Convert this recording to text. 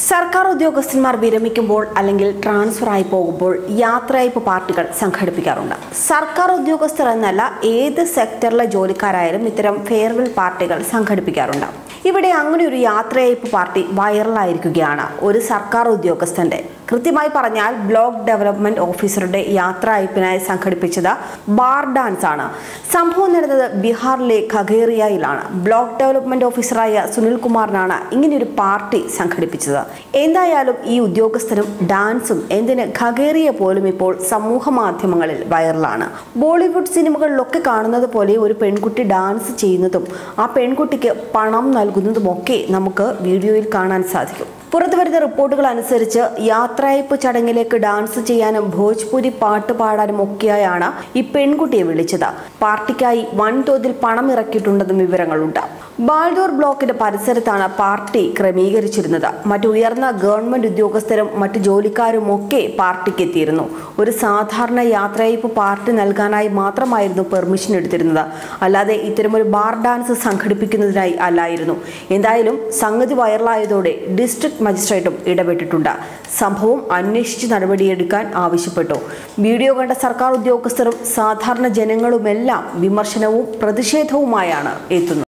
സർക്കാർ ഉദ്യോഗസ്ഥന്മാർ വിരമിക്കുമ്പോൾ അല്ലെങ്കിൽ ട്രാൻസ്ഫർ ആയി പോകുമ്പോൾ യാത്രയയപ്പ് പാർട്ടികൾ സംഘടിപ്പിക്കാറുണ്ട് സർക്കാർ ഉദ്യോഗസ്ഥർ എന്നല്ല ഏത് സെക്ടറിലെ ജോലിക്കാരായാലും ഇത്തരം ഫെയർവെൽ പാർട്ടികൾ സംഘടിപ്പിക്കാറുണ്ട് ഇവിടെ അങ്ങനെ ഒരു യാത്രയയപ്പ് പാർട്ടി വൈറലായിരിക്കുകയാണ് ഒരു സർക്കാർ ഉദ്യോഗസ്ഥന്റെ കൃത്യമായി പറഞ്ഞാൽ ബ്ലോക്ക് ഡെവലപ്മെന്റ് ഓഫീസറുടെ യാത്രയയപ്പിനായി സംഘടിപ്പിച്ചത് ബാർ ഡാൻസ് ആണ് സംഭവം നടന്നത് ബീഹാറിലെ ഖഗേറിയയിലാണ് ബ്ലോക്ക് ഡെവലപ്മെന്റ് ഓഫീസറായ സുനിൽ കുമാറിനാണ് ഇങ്ങനെയൊരു പാർട്ടി സംഘടിപ്പിച്ചത് എന്തായാലും ഈ ഉദ്യോഗസ്ഥരും ഡാൻസും എന്തിന് ഖഗേറിയ പോലും ഇപ്പോൾ സമൂഹ മാധ്യമങ്ങളിൽ വൈറലാണ് ബോളിവുഡ് സിനിമകളിലൊക്കെ കാണുന്നത് പോലെ ഒരു പെൺകുട്ടി ഡാൻസ് ചെയ്യുന്നതും ആ പെൺകുട്ടിക്ക് പണം നൽകുന്നതുമൊക്കെ നമുക്ക് വീഡിയോയിൽ കാണാൻ സാധിക്കും പുറത്തുവരുന്ന റിപ്പോർട്ടുകൾ അനുസരിച്ച് യാത്രയയപ്പ് ചടങ്ങിലേക്ക് ഡാൻസ് ചെയ്യാനും ഭോജ്പുരി പാട്ട് പാടാനും ഒക്കെയായാണ് ഈ പെൺകുട്ടിയെ വിളിച്ചത് പാർട്ടിക്കായി വൻതോതിൽ പണം ഇറക്കിയിട്ടുണ്ടെന്നും വിവരങ്ങളുണ്ട് ബാൽദോർ ബ്ലോക്കിന്റെ പരിസരത്താണ് പാർട്ടി ക്രമീകരിച്ചിരുന്നത് മറ്റു ഉയർന്ന ഗവൺമെന്റ് ഉദ്യോഗസ്ഥരും മറ്റു ജോലിക്കാരും ഒക്കെ പാർട്ടിക്ക് എത്തിയിരുന്നു ഒരു സാധാരണ യാത്രയയപ്പ് പാർട്ടി നൽകാനായി മാത്രമായിരുന്നു പെർമിഷൻ എടുത്തിരുന്നത് അല്ലാതെ ഇത്തരമൊരു ബാർ ഡാൻസ് സംഘടിപ്പിക്കുന്നതിനായി അല്ലായിരുന്നു എന്തായാലും സംഗതി വൈറലായതോടെ ഡിസ്ട്രിക്ട് മജിസ്ട്രേറ്റും ഇടപെട്ടിട്ടുണ്ട് സംഭവം അന്വേഷിച്ച് നടപടിയെടുക്കാൻ ആവശ്യപ്പെട്ടു വീഡിയോ കണ്ട സർക്കാർ ഉദ്യോഗസ്ഥരും സാധാരണ ജനങ്ങളുമെല്ലാം വിമർശനവും പ്രതിഷേധവുമായാണ് എത്തുന്നത്